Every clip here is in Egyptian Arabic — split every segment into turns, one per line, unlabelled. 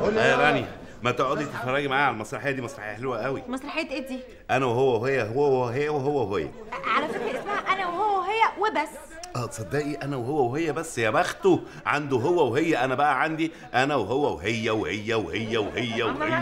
يا راني ما تقعدي تتفرجي معايا على المسرحيه دي مسرحيه حلوه قوي
مسرحيه ايه دي
انا وهو وهي هو وهي وهو وهي
على فكره اسمها انا وهو وهي وبس
اه تصدقي انا وهو وهي بس يا بخته عنده هو وهي انا بقى عندي انا وهو وهي وهي وهي وهي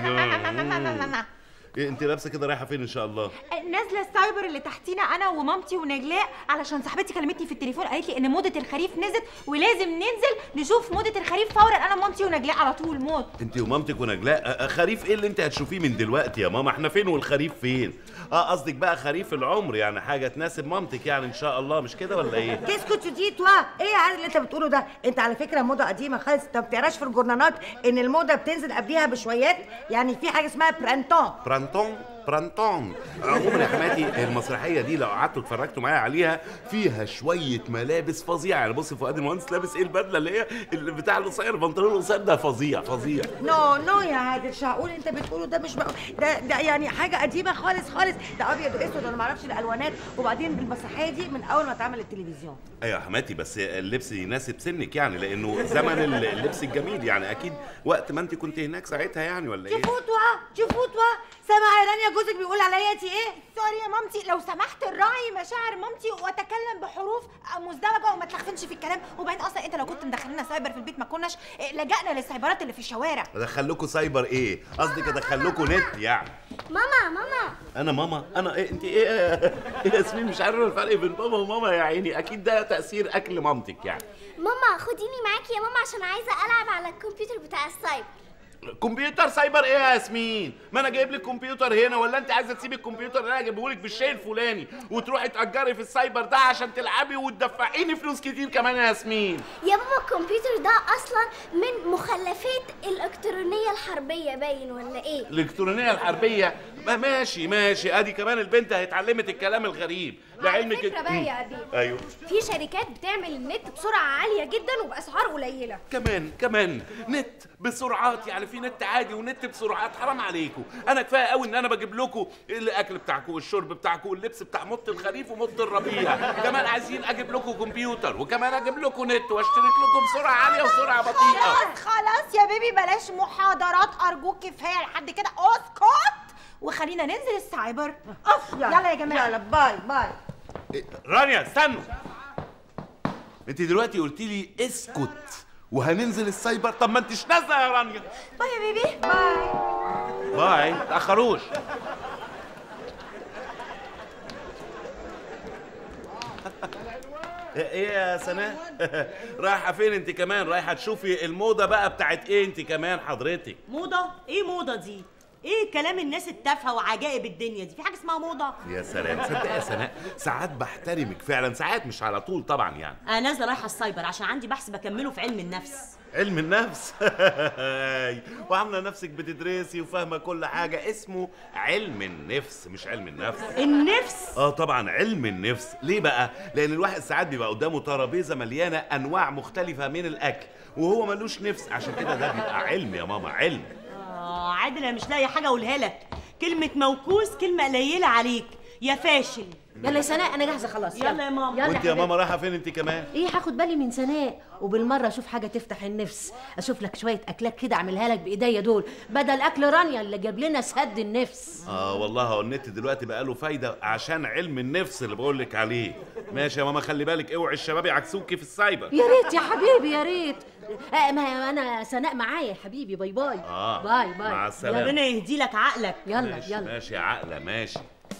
وهي إيه انت لابسه كده رايحه فين ان شاء الله
نازله السايبر اللي تحتينا انا ومامتي ونجلاء علشان صاحبتي كلمتني في التليفون قالت لي ان موضه الخريف نزلت ولازم ننزل نشوف موضه الخريف فورا انا ومامتي ونجلاء على طول موت
انت ومامتك ونجلاء آه، آه، خريف ايه اللي انت هتشوفيه من دلوقتي يا ماما احنا فين والخريف فين اه قصدك بقى خريف العمر يعني حاجه تناسب مامتك يعني ان شاء الله مش كده ولا ايه
تسكت دي توا ايه يا عادل اللي انت بتقوله ده انت على فكره موضه قديمه خالص انت ما بتقراش في الجورنالات ان الموضه بتنزل قبليها بشويات يعني في حاجه اسمها برانتون
برانتون برانتون عموما يا حماتي المسرحيه دي لو قعدتوا اتفرجتوا معايا عليها فيها شويه ملابس فظيعه يعني بص فؤاد المهندس لابس ايه البدله اللي هي اللي بتاع القصير البنطلون القصير ده فظيع فظيع
نو نو يا عادل مش هقول انت بتقوله ده مش بقول ده ده يعني حاجه قديمه خالص خالص ده ابيض واسود انا ما اعرفش الالوانات وبعدين المسرحيه دي من اول ما اتعمل التلفزيون
ايوه يا حماتي بس اللبس يناسب سنك يعني لانه زمن اللبس الجميل يعني اكيد وقت ما انت كنت هناك ساعتها يعني ولا ايه
شوفوا توا شوفوا توا سامع يا رانيا جوزك بيقول عليا انت ايه
سوري يا مامتي لو سمحت راعي مشاعر مامتي واتكلم بحروف مزدوجه وما تلخفنش في الكلام وبعدين اصلا انت لو كنت مدخلنا سايبر في البيت ما كناش لجأنا للسايبرات اللي في الشوارع
ادخل لكم سايبر ايه قصدك ادخل لكم نت يعني
ماما ماما
انا ماما انا إيه انت ايه ايه يا ياسمين مش عارفه الفرق بين بابا وماما يا عيني اكيد ده تاثير اكل مامتك يعني
ماما خديني معاكي يا ماما عشان عايزه العب على الكمبيوتر بتاع السايبر
كمبيوتر سايبر ايه يا ياسمين ما انا جايب لك كمبيوتر هنا ولا انت عايزه تسيبي الكمبيوتر اللي انا جايبه لك بالشيء الفلاني وتروحي تاجري في السايبر ده عشان تلعبي وتدفعيني فلوس كتير كمان يا ياسمين
يا ماما الكمبيوتر ده اصلا من مخلفات الالكترونيه الحربيه باين ولا ايه
الالكترونيه الحربيه ما ماشي ماشي ادي كمان البنت هيتعلمت الكلام الغريب لعلمك
فكرة بقى يا أبي.
ايوه
في شركات بتعمل النت بسرعة عالية جدا وبأسعار قليلة
كمان كمان نت بسرعات يعني في نت عادي ونت بسرعات حرام عليكم انا كفايه قوي ان انا بجيب لكم الاكل بتاعكم والشرب بتاعكم واللبس بتاع مط الخريف ومط الربيع كمان عايزين اجيب لكم كمبيوتر وكمان اجيب لكم نت واشترك لكم بسرعه عاليه وسرعه بطيئه
خلاص خلاص يا بيبي بلاش محاضرات ارجوك كفايه لحد كده اسكت وخلينا ننزل السايبر اف يلا يا جماعه
يلا باي باي
إيه، رانيا استنوا انت دلوقتي قلت لي اسكت وهننزل السايبر طب ما انتش نازله يا رانيا
باي يا بيبي باي
باي ما تاخروش ايه يا سناء رايحه فين انت كمان رايحه تشوفي الموضه بقى بتاعت ايه انت كمان حضرتك
موضة؟ ايه موضة دي؟ ايه كلام الناس التافهة وعجائب الدنيا دي؟ في حاجة اسمها موضة؟
يا سلام صدق يا سناء ساعات بحترمك فعلا ساعات مش على طول طبعا يعني
انا نازلة رايحة السايبر عشان عندي بحث بكمله في علم النفس
علم النفس وعامله نفسك بتدرسي وفاهمه كل حاجه اسمه علم النفس مش علم النفس
النفس؟
اه طبعا علم النفس ليه بقى لان الواحد ساعات بيبقى قدامه ترابيزه مليانه انواع مختلفه من الاكل وهو ملوش نفس عشان كده ده بيبقى علم يا ماما علم
اه عادل انا مش لاقي حاجة اقولها لك كلمة موكوس كلمة قليلة عليك يا فاشل
يلا يا سناء انا جاهزه خلاص
يلا يا ماما.
يلا
وانت يا
حبيبتي.
ماما رايحه فين انت كمان
ايه هاخد بالي من سناء وبالمره اشوف حاجه تفتح النفس اشوف لك شويه اكلات كده اعملها لك بايديا دول بدل اكل رانيا اللي جاب لنا سد النفس
اه والله هو النت دلوقتي بقى له فايده عشان علم النفس اللي بقول لك عليه ماشي يا ماما خلي بالك اوعي الشباب يعكسوكي في السايبر
يا ريت يا حبيبي يا ريت آه ما انا سناء معايا يا حبيبي باي باي
اه
باي باي
مع السلامه
ربنا يهدي لك عقلك
يلا
ماشي
يلا
ماشي يا عقله ماشي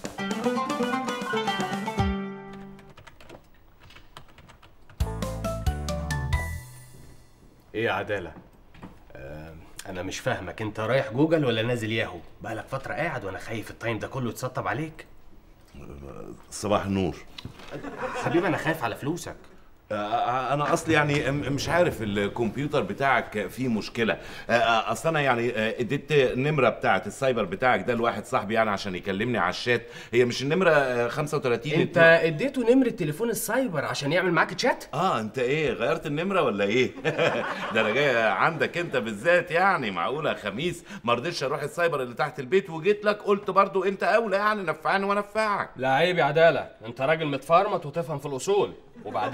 ايه يا عدالة؟ آه انا مش فاهمك انت رايح جوجل ولا نازل ياهو؟ بقالك فترة قاعد وانا خايف التايم ده كله يتسطب عليك
صباح النور
حبيبي انا خايف على فلوسك
آه، انا اصلي يعني م- مش عارف الكمبيوتر بتاعك فيه مشكله آه، آه، اصل انا يعني آه، اديت النمره بتاعه السايبر بتاعك ده لواحد صاحبي يعني عشان يكلمني على الشات هي مش النمره آه، 35
انت اديته نمرة تليفون السايبر عشان يعمل معاك تشات؟
اه انت ايه غيرت النمره ولا ايه ده انا جاي عندك انت بالذات يعني معقوله خميس ما رضيتش اروح السايبر اللي تحت البيت وجيت لك قلت برضو انت اولى يعني نفعني وانفعك
لا عيب يا عدالة انت راجل متفرمط وتفهم في الاصول وبعدين ده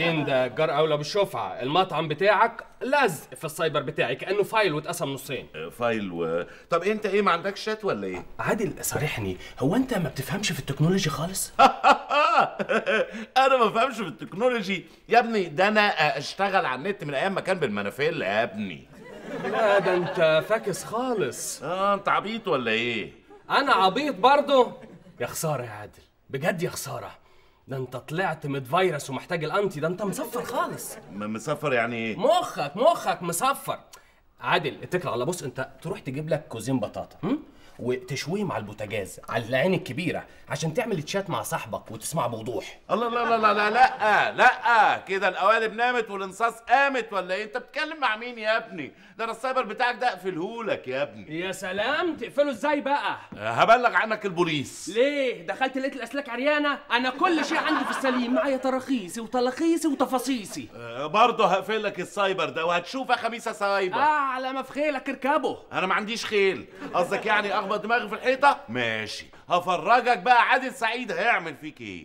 يا جار اولى بالشفعه المطعم بتاعك لزق في السايبر بتاعي كانه فايل واتقسم نصين
فايل و... طب انت ايه ما عندكش شات ولا ايه
عادل صارحني هو انت ما بتفهمش في التكنولوجي خالص
انا ما بفهمش في التكنولوجي يا ابني ده انا اشتغل على النت من ايام ما كان بالمنافيل يا ابني
لا ده انت فاكس خالص
اه انت عبيط ولا ايه
انا عبيط برضه يا خساره يا عادل بجد يا خساره ده انت طلعت متفيروس ومحتاج الانتي ده انت مصفر خالص
م- مسافر يعني ايه
مخك مخك مصفر عادل اتكل على بص انت تروح تجيب لك كوزين بطاطا هم؟ وتشويهم على البوتاجاز على العين الكبيره عشان تعمل تشات مع صاحبك وتسمع بوضوح
الله لا لا لا لا لا لا كده القوالب نامت والانصاص قامت ولا ايه انت بتتكلم مع مين يا ابني ده انا السايبر بتاعك ده اقفلهولك يا ابني
يا سلام تقفله ازاي بقى
هبلغ عنك البوليس
ليه دخلت لقيت الاسلاك عريانه انا كل شيء عندي في السليم معايا تراخيصي وتلخيصي وتفاصيصي
آه، برضه هقفل لك السايبر ده وهتشوف يا خميسه سايبر
اعلى ما في خيلك اركبه
انا ما عنديش خيل قصدك يعني اخبط دماغي في الحيطه ماشي هفرجك بقى عادل سعيد هيعمل فيك ايه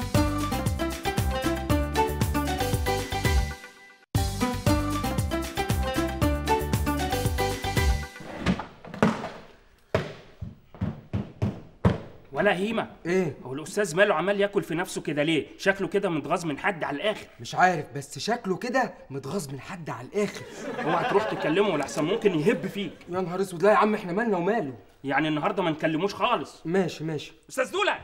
ولا هيمه
ايه
هو الاستاذ ماله عمال ياكل في نفسه كده ليه شكله كده متغاظ من حد على الاخر
مش عارف بس شكله كده متغاظ من حد على الاخر
اوعى تروح تكلمه ولا احسن ممكن يهب فيك
يا نهار اسود لا يا عم احنا مالنا وماله
يعني النهارده ما نكلموش خالص
ماشي ماشي
استاذ دوله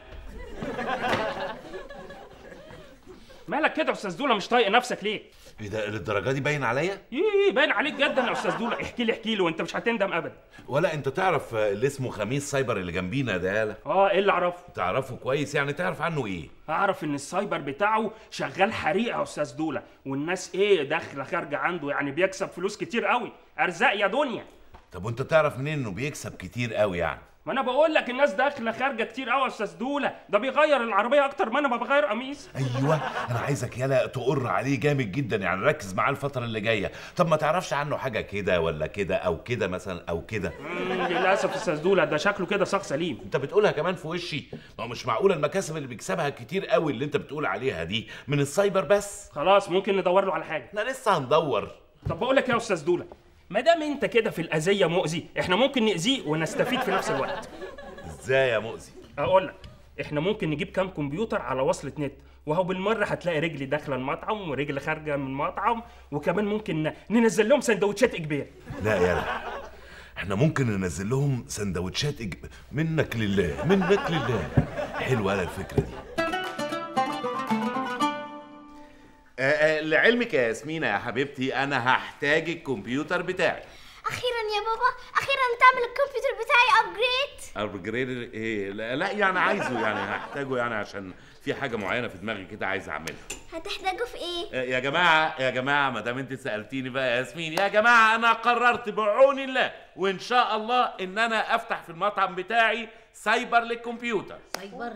مالك كده يا استاذ دوله مش طايق نفسك ليه
ايه ده للدرجه دي باين عليا
ييه باين عليك جدا يا استاذ دوله احكي لي احكي لي وانت مش هتندم ابدا
ولا انت تعرف آه، اللي اسمه خميس سايبر اللي جنبينا ده يالا
اه ايه اللي اعرفه
تعرفه كويس يعني تعرف عنه ايه
اعرف ان السايبر بتاعه شغال حريقه يا استاذ دوله والناس ايه داخله خارجه عنده يعني بيكسب فلوس كتير قوي ارزاق يا دنيا
طب وانت تعرف منين انه بيكسب كتير قوي يعني
ما انا بقول لك الناس داخله خارجه كتير قوي يا استاذ دوله ده بيغير العربيه اكتر ما انا ما بغير قميص
ايوه انا عايزك يالا تقر عليه جامد جدا يعني ركز معاه الفتره اللي جايه طب ما تعرفش عنه حاجه كده ولا كده او كده مثلا او كده
مم، للاسف يا استاذ دوله ده شكله كده شخص سليم
انت بتقولها كمان في وشي ما هو مش معقوله المكاسب اللي بيكسبها كتير قوي اللي انت بتقول عليها دي من السايبر بس
خلاص ممكن ندور له على حاجه
احنا لسه هندور
طب بقول لك إيه يا استاذ دوله ما دام انت كده في الاذيه مؤذي احنا ممكن ناذيه ونستفيد في نفس الوقت
ازاي يا مؤذي
اقول لك احنا ممكن نجيب كام كمبيوتر على وصلة نت وهو بالمره هتلاقي رجلي داخله المطعم ورجل خارجه من المطعم وكمان ممكن ن- ننزل لهم سندوتشات اجباري
لا يالا احنا ممكن ننزل لهم سندوتشات إج... منك لله منك لله حلوه يالا الفكره دي آه آه لعلمك يا ياسمينة يا حبيبتي انا هحتاج الكمبيوتر بتاعي
اخيرا يا بابا اخيرا تعمل الكمبيوتر بتاعي ابجريد
ابجريد ايه لا, لا يعني عايزه يعني هحتاجه يعني عشان في حاجه معينه في دماغي كده عايز اعملها
هتحتاجه في ايه
آه، يا جماعه يا جماعه ما دام انت سالتيني بقى يا ياسمين يا جماعه انا قررت بعون الله وان شاء الله ان انا افتح في المطعم بتاعي سايبر للكمبيوتر
سايبر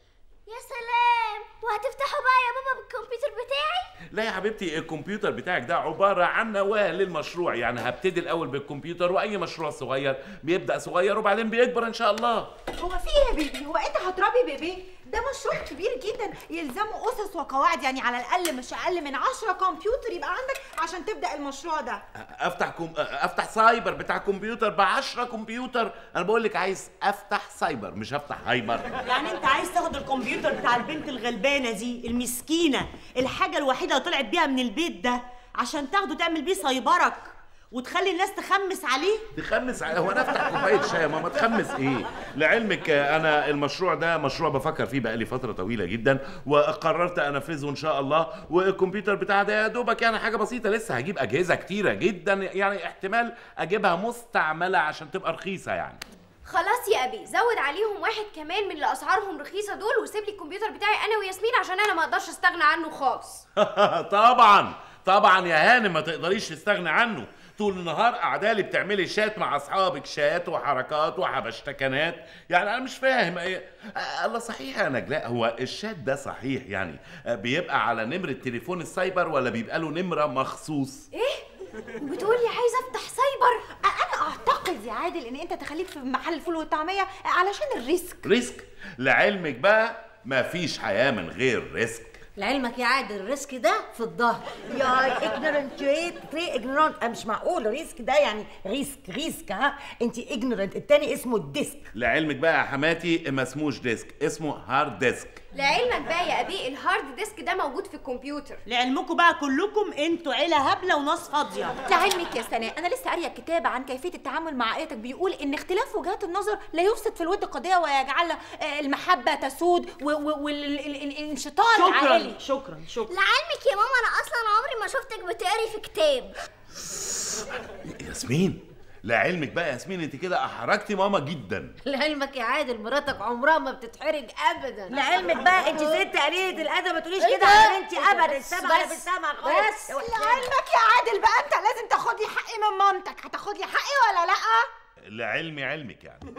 يا سلام وهتفتحه بقى يا بابا بالكمبيوتر بتاعي
لا يا حبيبتي الكمبيوتر بتاعك ده عباره عن نواه للمشروع يعني هبتدي الاول بالكمبيوتر واي مشروع صغير بيبدا صغير وبعدين بيكبر ان شاء الله
هو في ايه يا بيبي هو انت هتربي بيبي ده مشروع كبير جدا يلزمه اسس وقواعد يعني على الاقل مش اقل من 10 كمبيوتر يبقى عندك عشان تبدا المشروع ده
افتح كم... افتح سايبر بتاع كمبيوتر ب 10 كمبيوتر انا بقول لك عايز افتح سايبر مش هفتح هايبر
يعني انت عايز تاخد الكمبيوتر بتاع البنت الغلبانه دي المسكينه الحاجه الوحيده اللي طلعت بيها من البيت ده عشان تاخده تعمل بيه سايبرك وتخلي الناس تخمس عليه
تخمس على هو انا افتح كوبايه شاي يا ماما تخمس ايه لعلمك آه، انا المشروع ده مشروع بفكر فيه بقالي فتره طويله جدا وقررت انفذه ان شاء الله والكمبيوتر بتاع ده يا دوبك يعني حاجه بسيطه لسه هجيب اجهزه كتيره جدا يعني احتمال اجيبها مستعمله عشان تبقى رخيصه يعني
خلاص يا ابي زود عليهم واحد كمان من اللي اسعارهم رخيصه دول وسيب لي الكمبيوتر بتاعي انا وياسمين عشان انا ما اقدرش استغنى عنه خالص
طبعا طبعا يا هانم ما تقدريش تستغني عنه طول النهار قعدالي بتعملي شات مع اصحابك شات وحركات وحبشتكنات يعني انا مش فاهم ايه آه، الله صحيح يا نجلاء هو الشات ده صحيح يعني آه، بيبقى على نمرة تليفون السايبر ولا بيبقى له نمرة مخصوص
ايه وبتقولي عايزه افتح سايبر
انا اعتقد يا عادل ان انت تخليك في محل الفول والطعميه علشان الريسك
ريسك لعلمك بقى مفيش حياة من غير ريسك
لعلمك يا عادل الريسك ده في الظهر
يا اجنورنت تري تري اجنورنت مش معقول ريسك ده يعني ريسك ريسك ها انت اجنورنت التاني اسمه الديسك
لعلمك بقى يا حماتي ما اسموش ديسك اسمه هارد ديسك
لعلمك بقى يا ابي الهارد ديسك ده موجود في الكمبيوتر
لعلمكم بقى كلكم انتوا عيله هبله وناس فاضيه
لعلمك يا سناء انا لسه قاريه كتاب عن كيفيه التعامل مع ايتك بيقول ان اختلاف وجهات النظر لا يفسد في الود قضيه ويجعل آه، المحبه تسود والانشطار العائلي
شكرا شكرا
لعلمك يا ماما انا اصلا عمري ما شفتك بتقري في كتاب
ياسمين لعلمك بقى يا ياسمين انت كده احرجتي ماما جدا
لعلمك يا عادل مراتك عمرها ما بتتحرج ابدا
لعلمك بقى انت ست قليله الادب ما تقوليش
إيه
كده
ده؟
على بنتي ابدا
بس-
السبعه انا
بس-
بالسمع خالص
بس.
لعلمك يا عادل بقى انت لازم تاخدي حقي من مامتك هتاخدي حقي ولا لا
لعلمي علمك يعني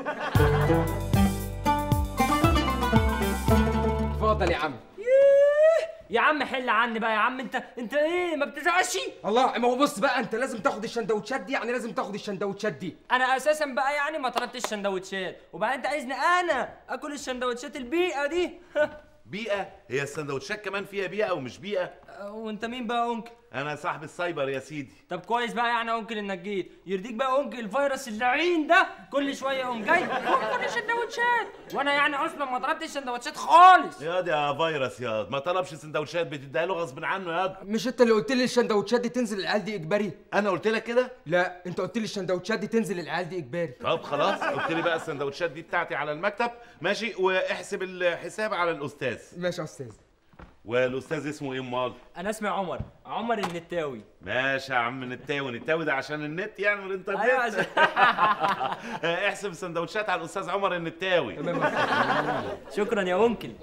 اتفضل يا عم
يا عم حل عني بقى يا عم انت انت ايه ما بتزعقش
الله ما هو بص بقى انت لازم تاخد الشندوتشات دي يعني لازم تاخد الشندوتشات دي
انا اساسا بقى يعني ما طلبتش الشندوتشات وبعدين انت عايزني انا اكل الشندوتشات البيئه دي
بيئه هي السندوتشات كمان فيها بيئه ومش بيئه
وانت مين بقى انكل
انا صاحب السايبر يا سيدي
طب كويس بقى يعني يا انكل انك جيت يرضيك بقى انكل الفيروس اللعين ده كل شويه يقوم جاي كل الشندوتشات وانا يعني اصلا ما طلبتش الشندوتشات خالص
ياض يا فيروس ياض ما طلبش سندوتشات بتديها له غصب عنه ياض
مش انت اللي قلت لي الشندوتشات دي تنزل العيال دي اجباري
انا قلت لك كده
لا انت قلت لي الشندوتشات دي تنزل العيال دي اجباري
طب خلاص قلت لي بقى السندوتشات دي بتاعتي على المكتب ماشي واحسب الحساب على الاستاذ
ماشي يا استاذ
والاستاذ اسمه ايه امال
انا اسمي عمر عمر النتاوي
ماشي يا عم نتاوي نتاوي ده عشان النت يعني والانترنت
ايوه عشان-
احسب السندوتشات على الاستاذ عمر النتاوي
شكرا يا انكل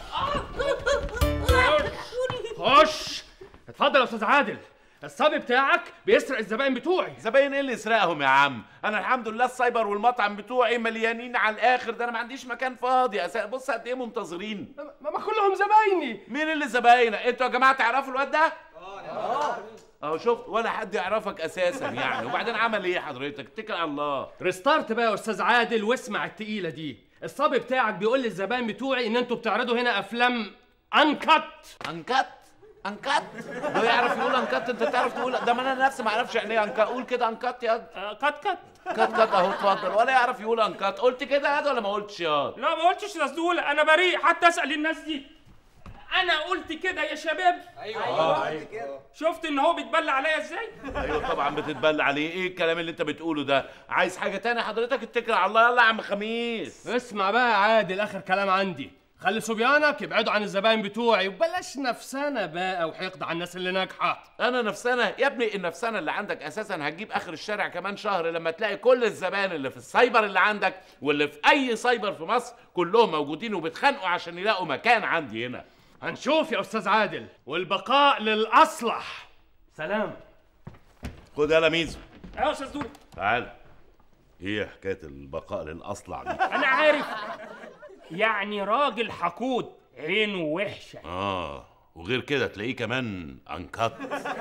خش اتفضل يا استاذ عادل الصبي بتاعك بيسرق الزباين بتوعي
زباين ايه اللي يسرقهم يا عم انا الحمد لله السايبر والمطعم بتوعي مليانين على الاخر ده انا ما عنديش مكان فاضي أس- بص قد ايه منتظرين
ما ما كلهم زبايني
مين اللي زباينك انتوا يا جماعه تعرفوا الواد ده اه اهو شفت ولا حد يعرفك اساسا يعني وبعدين عمل ايه حضرتك اتكل على الله
ريستارت بقى يا استاذ عادل واسمع التقيله دي الصبي بتاعك بيقول للزباين بتوعي ان انتوا بتعرضوا هنا افلام انكت
انكت انكت ده يعرف يقول انكت انت تعرف تقول ده ما انا نفسي ما اعرفش يعني ايه انكت قول كده انكت يا
كت كت
كت كت اهو اتفضل ولا يعرف يقول انكت قلت كده يا ولا ما قلتش يا
لا ما قلتش رسولة انا بريء حتى اسال الناس دي انا قلت كده يا شباب
ايوه
شفت ان هو بيتبلى عليا ازاي
ايوه طبعا بتتبلى عليه ايه الكلام اللي انت بتقوله ده عايز حاجه تانية حضرتك اتكل على الله يلا يا عم خميس
اسمع بقى يا عادل اخر كلام عندي خلي صبيانك يبعدوا عن الزباين بتوعي وبلاش نفسنا بقى وحقد على الناس اللي ناجحه
انا نفسنا يا ابني النفسنا اللي عندك اساسا هتجيب اخر الشارع كمان شهر لما تلاقي كل الزبائن اللي في السايبر اللي عندك واللي في اي سايبر في مصر كلهم موجودين وبيتخانقوا عشان يلاقوا مكان عندي هنا
هنشوف يا استاذ عادل والبقاء للاصلح سلام
خد يلا ميزو
ايوه يا استاذ دول
تعال ايه حكايه البقاء للاصلع دي
انا عارف يعني راجل حقود عينه وحشه
اه وغير كده تلاقيه كمان انكت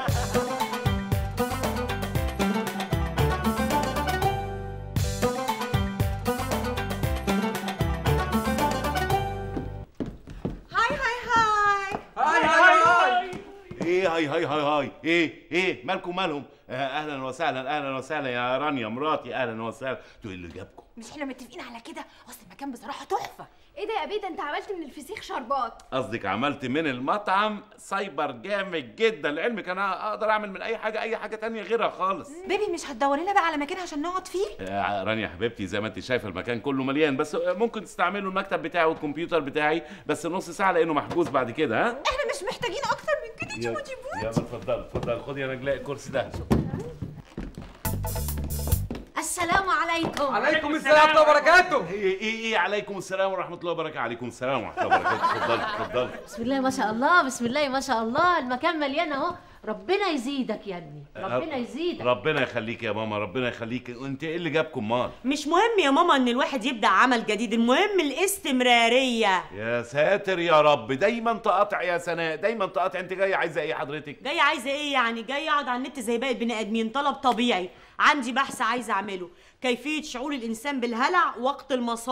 هاي هاي هاي
هاي هاي هاي
ايه هاي هاي هاي هاي ايه ايه مالكم مالهم آه اهلا وسهلا اهلا وسهلا يا رانيا مراتي اهلا وسهلا انتوا ايه اللي جابكم
مش احنا متفقين على كده اصل المكان بصراحه تحفه
ايه ده يا ابي ده انت عملت من الفسيخ شربات
قصدك عملت من المطعم سايبر جامد جدا لعلمك انا اقدر اعمل من اي حاجه اي حاجه تانية غيرها خالص
بيبي مش هتدور لنا بقى على مكان عشان نقعد فيه
آه رانيا حبيبتي زي ما انت شايفه المكان كله مليان بس آه، ممكن تستعملوا المكتب بتاعي والكمبيوتر بتاعي بس نص ساعه لانه محجوز بعد كده ها
احنا مش محتاجين اكتر من كده
يلا يلا اتفضل اتفضل خدي يا نجلاء الكرسي ده
السلام عليكم
عليكم السلام ورحمه الله وبركاته
ايه ايه ايه عليكم السلام ورحمه الله وبركاته عليكم السلام ورحمه الله وبركاته اتفضلي اتفضلي
بسم الله ما شاء الله بسم الله ما شاء الله المكان مليان اهو ربنا يزيدك يا ابني ربنا يزيدك
ربنا يخليك يا ماما ربنا يخليك انت ايه اللي جابكم مال
مش مهم يا ماما ان الواحد يبدا عمل جديد المهم الاستمراريه
يا ساتر يا رب دايما تقاطع يا سناء دايما تقاطع انت جايه عايزه ايه حضرتك
جاي عايزه ايه يعني جاي اقعد على النت زي باقي البني ادمين طلب طبيعي عندي بحث عايزه اعمله كيفيه شعور الانسان بالهلع وقت المصائب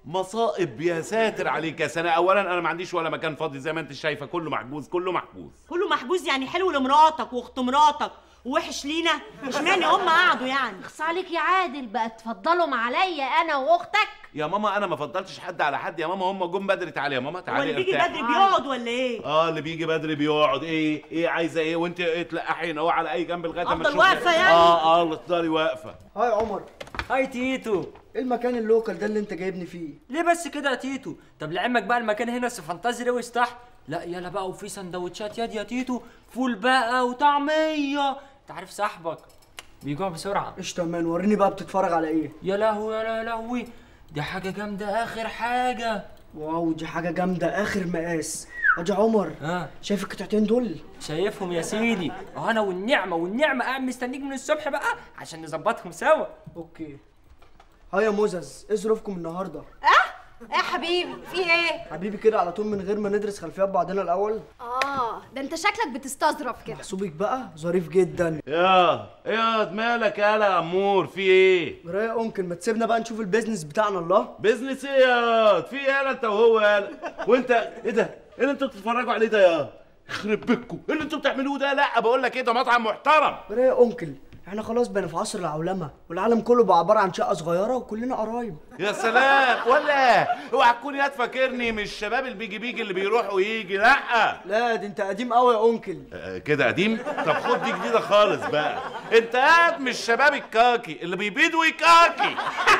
مصائب يا ساتر عليك يا سناء اولا انا ما عنديش ولا مكان فاضي زي ما انت شايفه كله محجوز كله محجوز
كله محجوز يعني حلو لمراتك واخت مراتك ووحش لينا اشمعنى هم قعدوا يعني
اخص عليك يا عادل بقى تفضلهم عليا انا واختك
يا ماما انا ما فضلتش حد على حد يا ماما هم جم بدري تعالي يا ماما
هو
تعالي
اللي بيجي
ارتاحي.
بدري بيقعد ولا ايه
اه اللي بيجي بدري بيقعد ايه ايه عايزه ايه وانت ايه تلقحين اهو على اي جنب لغايه ما
أفضل
تشوفي-
واقفة يعني؟
اه اه تفضلي واقفه
هاي عمر
هاي تيتو
ايه المكان اللوكال ده اللي انت جايبني فيه
ليه بس كده يا تيتو طب لعلمك بقى المكان هنا في فانتازي رويس تحت لا يلا بقى وفي سندوتشات يد يا تيتو فول بقى وطعميه انت عارف صاحبك بيجوع بسرعه
قشطه يا مان وريني بقى بتتفرج على ايه
يا لهوي يا لا- لهوي دي حاجه جامده اخر حاجه
واو دي حاجه جامده اخر مقاس اجي عمر
اه
شايف القطعتين دول
شايفهم يا سيدي اه انا والنعمه والنعمه قاعد مستنيك من الصبح بقى عشان نظبطهم سوا
اوكي هاي يا موزز ايه ظروفكم النهارده
ايه يا حبيبي في ايه
حبيبي كده على طول من غير ما ندرس خلفيات بعضنا الاول
اه ده انت شكلك بتستظرف كده
محسوبك بقى ظريف جدا
يا يا مالك يالا يا امور في ايه
رايق ممكن ما تسيبنا بقى نشوف البيزنس بتاعنا الله
بيزنس ايه يا في ايه يالا انت وهو يالا وانت ايه ده ايه اللي انتوا بتتفرجوا عليه ده يا يخرب بيتكم ايه اللي انتوا بتعملوه ده لا بقول لك ايه ده مطعم محترم
رايق انكل احنا خلاص بقينا في عصر العولمه والعالم كله بقى عباره عن شقه صغيره وكلنا قرايب
يا سلام ولا اوعى تكون يا فاكرني مش الشباب اللي بيجي بيجي اللي بيروح ويجي لا
لا دي انت قديم قوي يا انكل
آه، كده قديم طب خد دي جديده خالص بقى انت قاعد مش الشباب الكاكي اللي بيبيض ويكاكي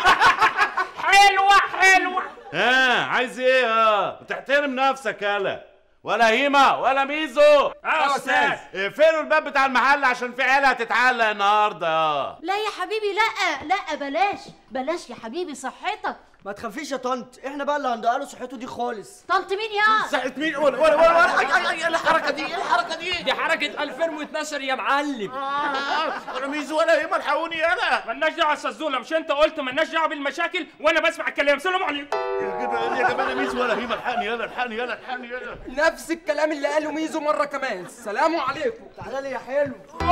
حلوه حلوه
ها عايز ايه اه تحترم نفسك يالا ولا هيما ولا ميزو
اه استاذ
اقفلوا الباب بتاع المحل عشان في عيله هتتعلق النهارده اه
لا يا حبيبي لا لا بلاش بلاش يا حبيبي صحتك
ما تخافيش يا طنط احنا بقى اللي هندقله صحته دي خالص
طنط مين يا
صحة مين ولا ولا ولا ولا أي- أي- أي- ايه الحركه دي ايه الحركه دي
دي حركه 2012 يا معلم
ولا ميزو ولا هيما الحقوني يالا
مالناش دعوه يا استاذ مش انت قلت مالناش دعوه بالمشاكل وانا بسمع الكلام سلام عليكم
يا جماعه يا جماعه ميزو ولا هيما الحقني يلا الحقني يلا الحقني يلا
نفس الكلام اللي قاله ميزو مره كمان سلام عليكم
تعالى لي يا حلو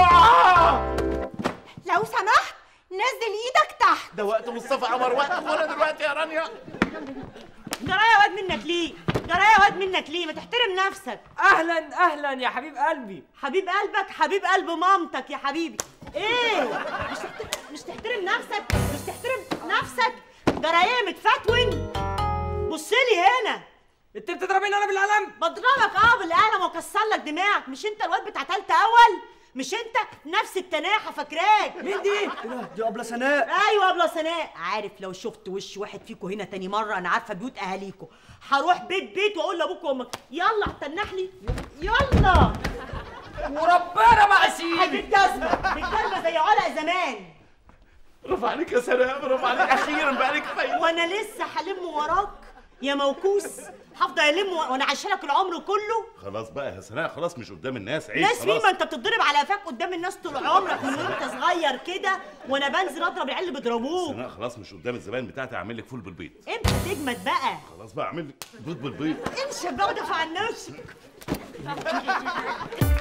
لو سمحت نزل ايدك تحت
ده وقت مصطفى قمر وقت ولا دلوقتي يا رانيا
جرايه يا واد منك ليه جرايه يا واد منك ليه ما تحترم نفسك
اهلا اهلا يا حبيب قلبي
حبيب قلبك حبيب قلب مامتك يا حبيبي ايه مش تحترم مش تحترم نفسك مش تحترم نفسك جرايه متفتون بص لي هنا
انت بتضربيني انا بالقلم
بضربك اه بالقلم واكسر لك دماغك مش انت الواد بتاع تالتة اول مش انت نفس التناحه فاكراك مين دي
ايه ده دي ابله سناء
ايوه ابله سناء عارف لو شفت وش واحد فيكم هنا تاني مره انا عارفه بيوت اهاليكم هروح بيت بيت واقول لابوك وامك يلا هتنح لي يلا
وربنا ما اسيب
بالجزمه بالجزمه زي علق زمان
برافو عليك يا سلام برافو عليك اخيرا بقى لك فايده
وانا لسه هلم وراك يا موكوس هفضل الم و- وانا عايشالك العمر كله
خلاص بقى يا سناء خلاص مش قدام الناس عيب
ناس مين
خلاص
ما انت بتتضرب على قفاك قدام الناس طول عمرك من وانت صغير كده وانا بنزل اضرب العيال اللي بيضربوك
سناء خلاص مش قدام الزباين بتاعتي اعمل لك فول بالبيض
امتى تجمد بقى
خلاص بقى اعمل لك بيض بالبيض
امشي بقى ودافع عن نفسك